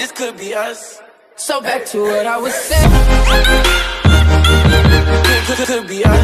this could be us. So back to what I was saying. Could, could, could be us.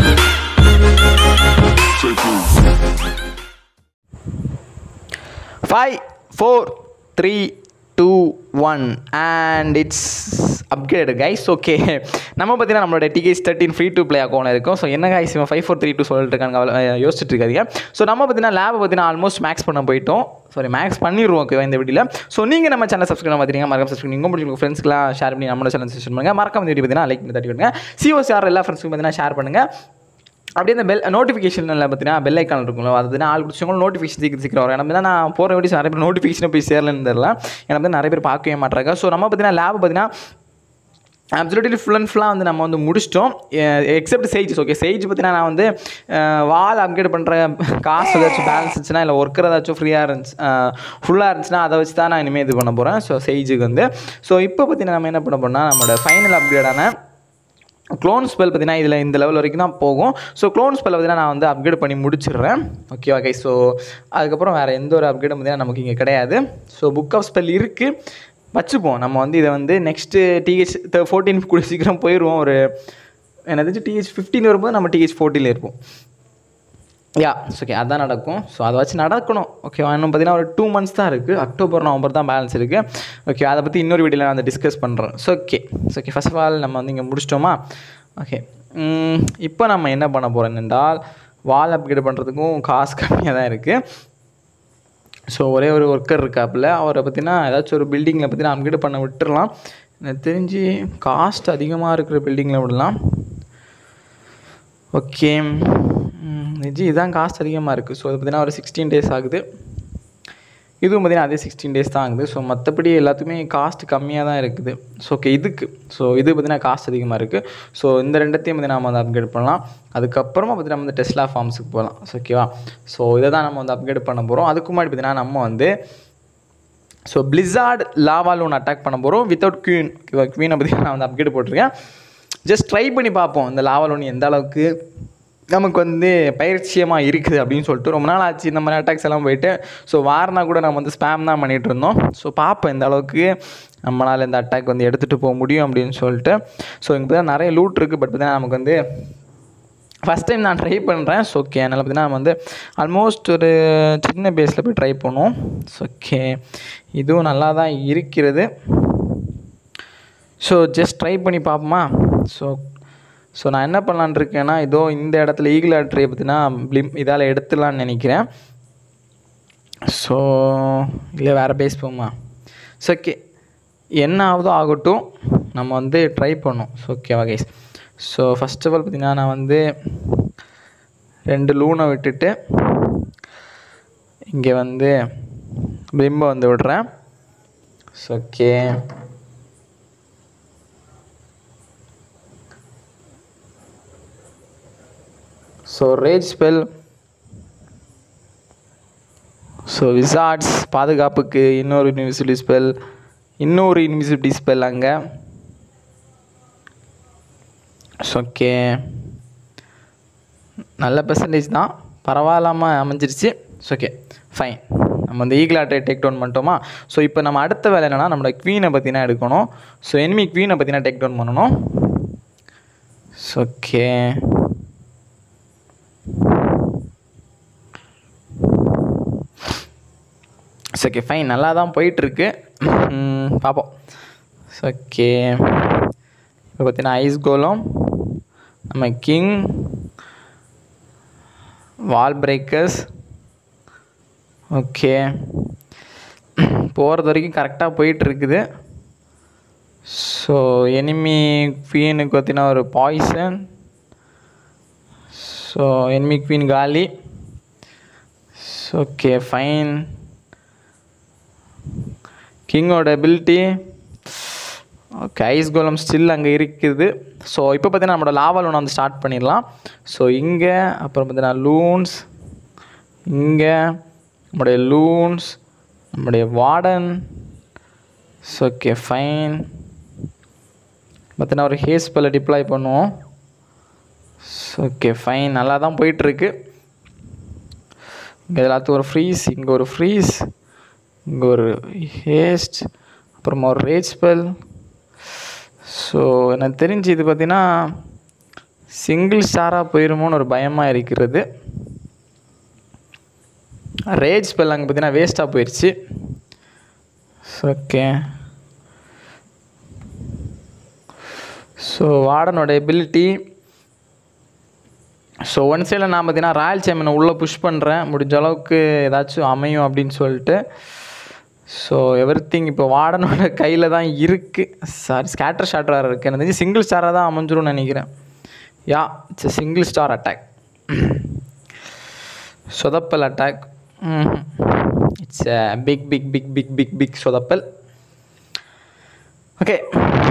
Five four three two one and it's upgrade guys okay நம்ம பார்த்தீங்கன்னா நம்மளோட டிகேஸ் thirteen free to play account இருக்கும் so என்ன guys இவன் five four three two சொல்லிட்டு இருக்காங்க அவ்வளோ, அஹ், யோசிச்சுட்டு இருக்காதீங்க ஸோ நம்ம பார்த்தீங்கன்னா லேப் பார்த்தீங்கன்னா ஆல்மோஸ்ட் மேக்ஸ் பண்ண போயிட்டோம் சாரி மேக்ஸ் பண்ணிடுவோம் ஓகேவா இந்த வீடியோவில் ஸோ நீங்கள் நம்ம சேனல் சப்ஸ்கிரைப் பார்த்தீங்கன்னா மறக்காம சப்ஸ்கிரைப் நீங்கள் முடிஞ்சு உங்கள் ஃப்ரெண்ட்ஸ்க்குலாம் ஷேர் பண்ணி நம்மளோட சேனல் சப்ஸ்கிரைப் பண்ணுங்கள் மறக்காம இந்த வீடியோ பார்த்தீங்கன்னா லைக் பண்ணி தட்டி விடுங்க சிஓசிஆர் எல்லா ஃப்ரெண்ட்ஸ்க்கும் பார்த்தீங்கன்னா ஷேர் பண்ணுங்கள் அப்படியே இந்த பெல் நோட்டிஃபிகேஷனில் பார்த்தீங்கன்னா பெல் ஐக்கான் இருக்கும்ல அது பார்த்தீங்கன்னா ஆள் பிடிச்சவங்களும் நோட்டிஃபிகேஷன் சீக்கிரம் சீக்கிரம் வரும் ஏன்னா நான் போகிற வீடியோஸ் நிறைய பேர் நோட்டிஃபிகேஷனை போய் சேரலன்னு தெரியல ஏன்னா வந்து நிறைய பேர் பார்க்கவே மாட்டாங்க ஸோ நம்ம பார்த்தீங்கன்னா லேப் பார்த்தீங்கன்னா அப்சல்யூட்லி ஃபுல் அண்ட் ஃபுல்லாக வந்து நம்ம வந்து முடிச்சிட்டோம் எக்ஸப்ட் சேஜஸ் ஓகே சேஜ் பார்த்தீங்கன்னா நான் வந்து வால் அப்கிரேட் பண்ணுற காசு ஏதாச்சும் பேலன்ஸ் இருந்துச்சுன்னா இல்லை ஒர்க்கர் ஏதாச்சும் ஃப்ரீயாக இருந்துச்சு ஃபுல்லாக இருந்துச்சுன்னா அதை வச்சு தான் நான் இனிமேல் இது பண்ண போகிறேன் ஸோ சேஜுக்கு வந்து ஸோ இப்போ பார்த்தீங்கன்னா நம்ம என்ன பண்ண போறோம்னா நம்மளோட ஃபைனல் அப்கிரேடான க்ளோன் ஸ்பெல் பார்த்தீங்கன்னா இதில் இந்த லெவல் வரைக்கும் தான் போகும் ஸோ க்ளோன் ஸ்பெல் பார்த்தீங்கன்னா நான் வந்து அப்கிரேட் பண்ணி முடிச்சிடுறேன் ஓகே ஓகே ஸோ அதுக்கப்புறம் வேறு எந்த ஒரு அப்கிரேடும் பார்த்தீங்கன்னா நமக்கு இங்கே கிடையாது ஸோ புக் ஆஃப் ஸ்பெல் இருக்குது வச்சுப்போம் நம்ம வந்து இதை வந்து நெக்ஸ்ட்டு டிஹெச் ஃபோர்டீன் கூட சீக்கிரம் போயிடுவோம் ஒரு என்னது டிஹெச் ஃபிஃப்டீன் வரும்போது நம்ம டிஹெச் ஃபோர்ட்டியில் இருப்போம் யா ஓகே அதான் நடக்கும் ஸோ அதை வச்சு நடக்கணும் ஓகே இன்னும் பார்த்தீங்கன்னா ஒரு டூ மந்த்ஸ் தான் இருக்குது அக்டோபர் நவம்பர் தான் பேலன்ஸ் இருக்குது ஓகே அதை பற்றி இன்னொரு வீடியோவில் நான் வந்து டிஸ்கஸ் பண்ணுறேன் so okay so okay first of all நம்ம வந்து இங்கே முடிச்சிட்டோமா ஓகே இப்போ நம்ம என்ன பண்ண போகிறோம் என்றால் வால் அப்கிரேட் பண்ணுறதுக்கும் காசு கம்மியாக தான் இருக்குது ஸோ ஒரே ஒரு ஒர்க்கர் இருக்காப்புல அவரை பார்த்தீங்கன்னா ஏதாச்சும் ஒரு பில்டிங்கில் பார்த்தீங்கன்னா அப்கிரேட் பண்ண விட்டுறலாம் எனக்கு தெரிஞ்சு காஸ்ட் அதிகமாக இருக்கிற பில்டிங்கில் விடலாம் ஓகே நிஜி இதான் காஸ்ட் அதிகமாக இருக்குது ஸோ அது பார்த்தீங்கன்னா ஒரு சிக்ஸ்டீன் டேஸ் ஆகுது இதுவும் பார்த்தீங்கன்னா அதே சிக்ஸ்டீன் டேஸ் தான் ஆகுது ஸோ மற்றபடி எல்லாத்துக்குமே காஸ்ட் கம்மியாக தான் இருக்குது ஸோ ஓகே இதுக்கு ஸோ இது பார்த்தீங்கன்னா காஸ்ட் அதிகமாக இருக்குது ஸோ இந்த ரெண்டத்தையும் பார்த்தீங்கன்னா நம்ம வந்து அப்கிரேட் பண்ணலாம் அதுக்கப்புறமா பார்த்தீங்கன்னா நம்ம வந்து டெஸ்லா ஃபார்ம்ஸுக்கு போகலாம் ஸோ ஓகேவா ஸோ இதை தான் நம்ம வந்து அப்கிரேட் பண்ண போகிறோம் அதுக்கு முன்னாடி பார்த்தீங்கன்னா நம்ம வந்து so blizzard lava loon attack பண்ண போகிறோம் வித்தவுட் குவீன் குவீனை பற்றி நான் வந்து அப்கிரேட் போட்டிருக்கேன் ஜஸ்ட் ட்ரை பண்ணி பார்ப்போம் இந்த லாவா லோன் எந்த அளவுக்கு நமக்கு வந்து பயிற்சியமாக இருக்குது அப்படின்னு சொல்லிட்டு ரொம்ப நாள் ஆச்சு இந்த மாதிரி அட்டாக்ஸ் எல்லாம் போயிட்டு ஸோ வாரனா கூட நம்ம வந்து ஸ்பேம் தான் பண்ணிகிட்டு இருந்தோம் ஸோ பார்ப்போம் இந்த அளவுக்கு நம்மளால் இந்த அட்டாக் வந்து எடுத்துகிட்டு போக முடியும் அப்படின்னு சொல்லிட்டு ஸோ இங்கே பார்த்தீங்கன்னா நிறைய லூட் இருக்குது பட் பார்த்தீங்கன்னா நமக்கு வந்து ஃபஸ்ட் டைம் நான் ட்ரை பண்ணுறேன் ஸோ ஓகே அதனால் பார்த்தீங்கன்னா நம்ம வந்து ஆல்மோஸ்ட் ஒரு சின்ன பேஸில் போய் ட்ரை பண்ணுவோம் ஸோ ஓகே இதுவும் நல்லா தான் இருக்கிறது ஸோ ஜஸ்ட் ட்ரை பண்ணி பார்ப்போமா ஸோ ஸோ நான் என்ன பண்ணலான்னு இருக்கேன்னா இதோ இந்த இடத்துல ஈகிள் ஆட்ரியை பார்த்தீங்கன்னா பிளிம் இதால் எடுத்துடலான்னு நினைக்கிறேன் ஸோ இல்லை வேறு பேஸ் போமா ஸோ ஓகே என்ன ஆகுதோ ஆகட்டும் நம்ம வந்து ட்ரை பண்ணோம் ஸோ ஓகேவா guys so first of all பார்த்தீங்கன்னா நான் வந்து ரெண்டு லூனை விட்டுட்டு இங்கே வந்து பிம்பை வந்து விடுறேன் so okay so rage spell so wizards பாதுகாப்புக்கு இன்னொரு இன்விசிபிலிட்டி ஸ்பெல் இன்னொரு இன்விசிபிலிட்டி ஸ்பெல் அங்கே ஓகே நல்ல பெர்சன்டேஜ் தான் பரவாயில்லாமல் அமைஞ்சிருச்சு ஓகே ஃபைன் நம்ம வந்து ஈகிள் ஆட்டை டேக் டவுன் பண்ணிட்டோமா ஸோ இப்போ நம்ம அடுத்த வேலை என்னென்னா நம்மளோட க்வீனை பற்றினா எடுக்கணும் ஸோ எனிமி க்வீனை பற்றினா டேக் டவுன் பண்ணணும் ஓகே ஓகே ஃபைன் நல்லா தான் போயிட்டுருக்கு பார்ப்போம் ஓகே இப்போ பார்த்தீங்கன்னா ஐஸ் கோலம் நம்ம கிங் வால் பிரேக்கர்ஸ் ஓகே போகிறது வரைக்கும் கரெக்டாக போயிட்டுருக்குது ஸோ எனிமி குவீனுக்கு பார்த்தீங்கன்னா ஒரு பாய்சன் ஸோ எனிமி குவீன் காலி ஓகே ஃபைன் கிங்கோட ability okay ice golem still அங்கே இருக்குது ஸோ இப்போ பார்த்தீங்கன்னா நம்மளோட லாவா லூன் வந்து ஸ்டார்ட் பண்ணிடலாம் ஸோ இங்கே அப்புறம் பார்த்தீங்கன்னா லூன்ஸ் இங்கே நம்முடைய லூன்ஸ் நம்முடைய வார்டன் ஓகே ஃபைன் பார்த்தீங்கன்னா ஒரு ஹேஸ் ஸ்பெல்லை டிப்ளாய் பண்ணுவோம் ஓகே ஃபைன் நல்லா தான் போயிட்டுருக்கு இங்கே எல்லாத்துக்கும் ஒரு ஃப்ரீஸ் இங்கே ஒரு ஃப்ரீஸ் இங்கே ஒரு ஹேஸ்ட் அப்புறமா ஒரு ரேஜ் ஸ்பெல் ஸோ எனக்கு தெரிஞ்சு இது பார்த்தீங்கன்னா சிங்கிள் ஸ்டாராக போயிருமோன்னு ஒரு பயமாக இருக்கிறது ரேஜ் ஸ்பெல் அங்கே பார்த்தீங்கன்னா வேஸ்ட்டாக போயிடுச்சு ஓகே ஸோ வார்டனோட எபிலிட்டி ஸோ ஒன் சைடில் நான் பார்த்தீங்கன்னா ராயல் சேமனை உள்ளே புஷ் பண்ணுறேன் முடிஞ்ச அளவுக்கு ஏதாச்சும் அமையும் அப்படின்னு சொல்லிட்டு ஸோ எவ்ரி திங் இப்போ வார்டனோட கையில் தான் இருக்குது சாரி ஸ்கேட்டர் ஷாட்டராக இருக்குது எனக்கு தெரிஞ்சு சிங்கிள் ஸ்டாராக தான் அமைஞ்சிரும்னு நினைக்கிறேன் yeah it's single star attack சொதப்பல் attack it's big big big big big big சொதப்பல் ஓகே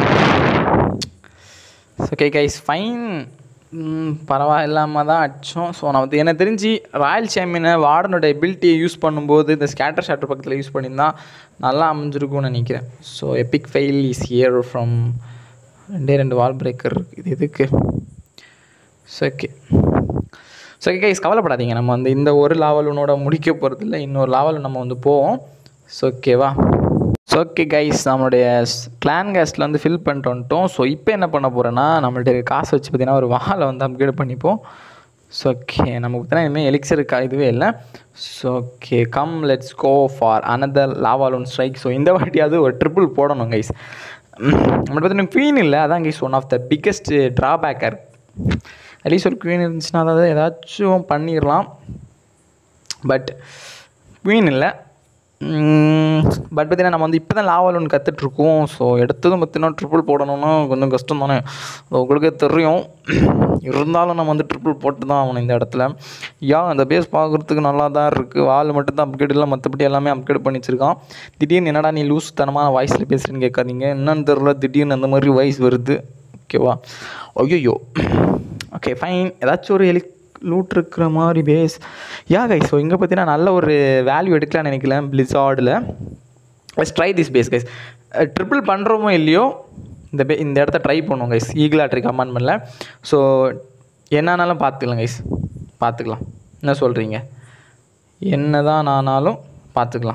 ஓகே கைஸ் ஃபைன் பரவாயில்லாமல் தான் அடித்தோம் ஸோ நான் வந்து எனக்கு தெரிஞ்சு ராயல் சாம்பியனை வார்டனோட எபிலிட்டியை யூஸ் பண்ணும்போது இந்த ஸ்கேட்டர் ஷாட்டர் பக்கத்தில் யூஸ் பண்ணியிருந்தா நல்லா அமைஞ்சிருக்கும்னு நினைக்கிறேன் so epic fail is here from ரெண்டே ரெண்டு வால் பிரேக்கர் இது எதுக்கு so okay so okay guys கவலைப்படாதீங்க நம்ம வந்து இந்த ஒரு லாவலனோட முடிக்க போகிறது இல்லை இன்னொரு லாவல் நம்ம வந்து போவோம் ஸோ ஓகேவா ஸோ ஓகே கைஸ் நம்மளுடைய கிளான் கேஸ்ட்டில் வந்து ஃபில் பண்ணிட்டு வந்துட்டோம் ஸோ இப்போ என்ன பண்ண போகிறேன்னா நம்மள்ட்ட காசு வச்சு பார்த்தீங்கன்னா ஒரு வாலை வந்து அப்கிரேட் பண்ணிப்போம் ஸோ ஓகே நமக்கு பார்த்தீங்கன்னா இனிமேல் எலிக்சர் இதுவே இல்லை so okay come let's go for another lavaloon strike so இந்த வாட்டியாவது ஒரு ட்ரிபிள் போடணும் கைஸ் நம்மளுக்கு பார்த்தீங்கன்னா குவீன் இல்லை அதான் guys one of the biggest ட்ராபேக்காக இருக்குது அட்லீஸ்ட் ஒரு குவீன் இருந்துச்சுன்னா அதாவது ஏதாச்சும் பண்ணிடலாம் பட் குவீன் இல்லை பட் பார்த்தீங்கன்னா நம்ம வந்து இப்போ தான் லாவல் ஒன்று கற்றுட்ருக்கோம் ஸோ எடுத்ததும் பார்த்தீங்கன்னா ட்ரிபிள் போடணும்னா கொஞ்சம் கஷ்டம் தானே உங்களுக்கே தெரியும் இருந்தாலும் நம்ம வந்து ட்ரிபிள் போட்டு தான் ஆகணும் இந்த இடத்துல யா அந்த பேஸ் பார்க்குறதுக்கு நல்லா தான் இருக்குது வால் மட்டும் தான் அப்கிரேட் இல்லை மற்றபடி எல்லாமே அப்கிரேட் பண்ணி வச்சிருக்கான் திடீர்னு என்னடா நீ லூஸ் தனமான வாய்ஸில் பேசுகிறேன்னு கேட்காதீங்க என்னன்னு தெரில திடீர்னு அந்த மாதிரி வாய்ஸ் வருது ஓகேவா ஐயோ ஓகே ஃபைன் ஏதாச்சும் ஒரு ஹெலி லூட் இருக்கிற மாதிரி பேஸ் யா கைஸ் ஸோ இங்கே பார்த்தீங்கன்னா நல்ல ஒரு வேல்யூ எடுக்கலாம்னு நினைக்கிறேன் பிளிசார்டில் let's try this base guys triple பண்ணுறோமோ இல்லையோ இந்த பே இந்த இடத்த ட்ரை பண்ணுவோம் கைஸ் ஈகிளாட்ரி கமாண்ட்மெண்ட்டில் ஸோ என்னன்னாலும் பார்த்துக்கலாம் கைஸ் பார்த்துக்கலாம் என்ன சொல்கிறீங்க என்ன தான் ஆனாலும் பார்த்துக்கலாம்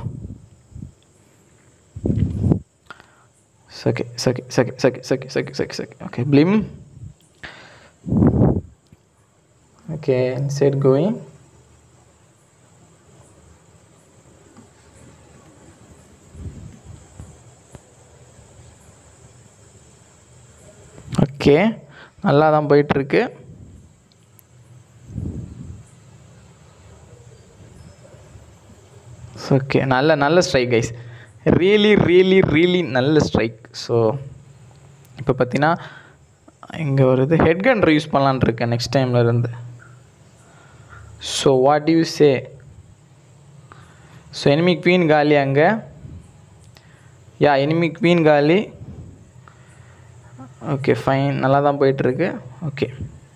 சகே சகே சகே சகே சகே சகே சகே சகே ஓகே பிளிம் okay inside going ஓகே நல்லா தான் போயிட்டுருக்கு ஓகே நல்ல நல்ல strike guys really really really நல்ல ஸ்ட்ரைக் ஸோ இப்போ பார்த்தீங்கன்னா இங்கே ஒரு இது ஹெட் கன்ரை யூஸ் பண்ணலான் இருக்கேன் நெக்ஸ்ட் டைமில் இருந்து so what you say so enemy queen காலி அங்கே யா எனிமி குவீன் காலி ஓகே ஃபைன் நல்லா தான் போயிட்டுருக்கு ஓகே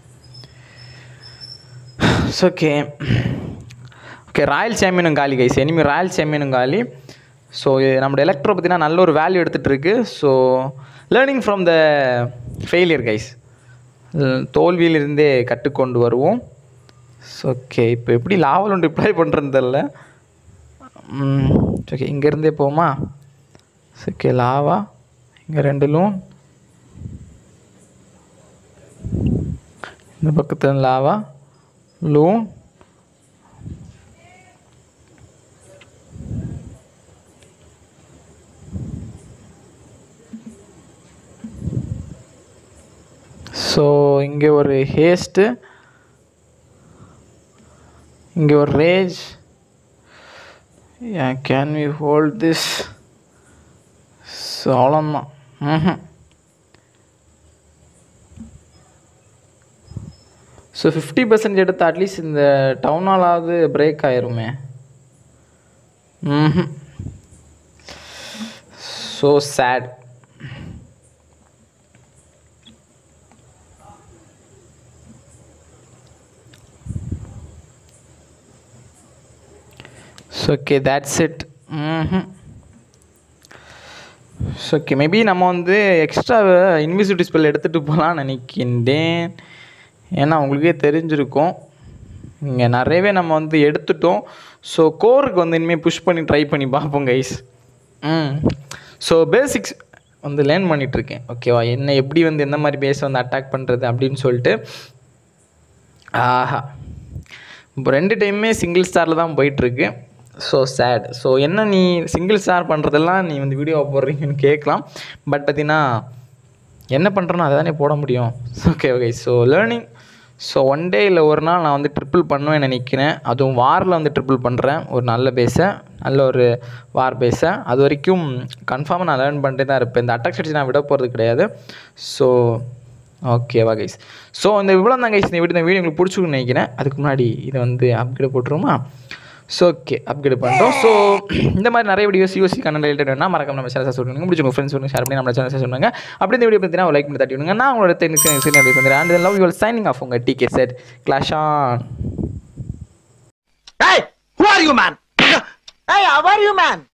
ஓகே ஓகே ராயல் சாம்பியனும் காலி கைஸ் எனிமி ராயல் சாம்பியனும் காலி ஸோ நம்மளோட எலக்ட்ரோ பார்த்தீங்கன்னா நல்ல ஒரு வேல்யூ எடுத்துகிட்டு இருக்கு so learning from the failure guys தோல்வியிலிருந்தே கற்றுக்கொண்டு வருவோம் ஓகே இப்போ எப்படி லாவல் ஒன்று ரிப்ளை பண்ணுறேன்னு தெரில ஓகே இங்கேருந்தே போமா ஓகே லாவா இங்கே ரெண்டு லூன் இந்த பக்கத்தில் லாவா லூன் ஸோ இங்கே ஒரு ஹேஸ்ட்டு இங்கே ஒரு rage can we hold this so அவ்வளோதான் ம் ஸோ ஃபிஃப்டி பர்சன்ட் எடுத்து அட்லீஸ்ட் இந்த டவுனாலாவது பிரேக் ஆயிருமே hmm so sad so okay that's it hmm so okay maybe நம்ம வந்து எக்ஸ்ட்ரா இன்விசிபிலிட்டி ஸ்பெல் எடுத்துகிட்டு போகலான்னு நினைக்கின்றேன் ஏன்னா உங்களுக்கே தெரிஞ்சிருக்கும் இங்கே நிறையவே நம்ம வந்து எடுத்துட்டோம் ஸோ கோருக்கு வந்து இனிமேல் புஷ் பண்ணி ட்ரை பண்ணி பார்ப்போம் கைஸ் ம் ஸோ பேசிக்ஸ் வந்து லேர்ன் பண்ணிகிட்ருக்கேன் ஓகேவா என்ன எப்படி வந்து எந்த மாதிரி பேஸ் வந்து அட்டாக் பண்ணுறது அப்படின்னு சொல்லிட்டு ஆஹா இப்போ ரெண்டு டைமுமே சிங்கிள் ஸ்டாரில் தான் போயிட்டுருக்கு ஸோ சேட் ஸோ என்ன நீ சிங்கிள் ஸ்டார் பண்ணுறதெல்லாம் நீ வந்து வீடியோ போடுறீங்கன்னு கேட்கலாம் பட் பார்த்தீங்கன்னா என்ன பண்ணுறனோ அதை தானே போட முடியும் okay okay so learning so one day இல்லை ஒரு நாள் நான் வந்து ட்ரிப்பிள் பண்ணுவேன் நினைக்கிறேன் அதுவும் வாரில் வந்து ட்ரிப்பிள் பண்ணுறேன் ஒரு நல்ல பேஸை நல்ல ஒரு வார் பேஸை அது வரைக்கும் கன்ஃபார்மாக நான் லேர்ன் பண்ணிட்டு தான் இருப்பேன் இந்த அட்டாக் ஸ்ட்ராட்டஜி நான் விட போகிறது கிடையாது ஸோ ஓகேவா கைஸ் ஸோ இந்த இவ்வளோ தான் கைஸ் இந்த வீடியோ இந்த வீடியோ உங்களுக்கு பிடிச்சிருக்குன்னு நினைக்கிறேன் அதுக்கு முன்னாடி இதை வந்து அப்கிரேட் போட்டுருமா ஸோ ஓகே அப்கிரேட் பண்ணிட்டோம் ஸோ இந்த மாதிரி நிறைய வீடியோஸ் யூசி கண்ணன் ரிலேட்டட் வேணால் மறக்காம நம்ம சேனல் சொல்லுங்க முடிச்சு உங்கள் ஃப்ரெண்ட்ஸ் ஷேர் பண்ணி நம்ம சேனல் சொல்லுங்க அப்படி இந்த வீடியோ பார்த்தீங்கன்னா லைக் பண்ணி தட்டி விடுங்க நான் உங்களோட தெரிஞ்சு அப்படி வந்துடுறேன் and love you'll signing off உங்கள் DK set clash on Hey, who are you, man? Hey, how are you, man?